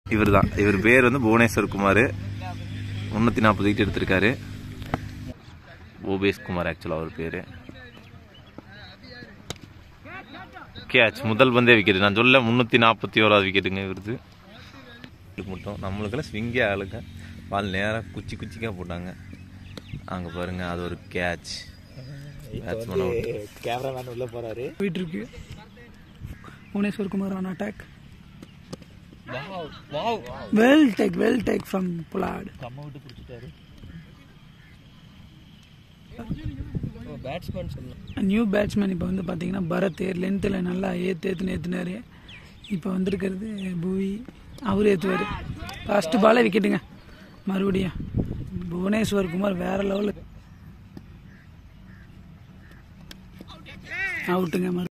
இவர் தான் இவர் பேர் வந்து புவனேஸ்வர் குமார் முந்நூற்றி நாற்பது விக்கெட் எடுத்திருக்காரு ஓபேஸ் குமார் ஆக்சுவலாக அவர் பேர் கேட்ச் முதல் பந்தே விக்கெட் நான் சொல்ல முந்நூற்றி நாற்பத்தி ஓராவது விக்கெட்டுங்க இவருது இவருக்கு மட்டும் நம்மளுக்கெல்லாம் ஸ்விங்கே ஆளுங்க பால் நேராக குச்சி குச்சிக்காக போட்டாங்க அங்கே பாருங்க அது ஒரு கேட்ச் பேட்ஸ்மேன் அவுட் கேமராமேன் உள்ள போறாரு போயிட்டு இருக்கு Bhuvneshwar Kumar on attack well take well take from புலாட் கம்ம விட்டு பிடிச்சிட்டாரு பேட்ஸ்மேன் சொல்லலாம் நியூ பேட்ஸ்மேன் இப்போ வந்து பார்த்தீங்கன்னா பரத் லென்த்தில் நல்லா ஏற்று ஏற்றுன்னு ஏற்றுனாரு இப்போ வந்திருக்கிறது புவி அவர் ஏற்றுவார் ஃபஸ்ட்டு பாலே விக்கெட்டுங்க மறுபடியும் புவனேஸ்வர் குமார் வேற லெவலில் அவுட்டுங்க மறு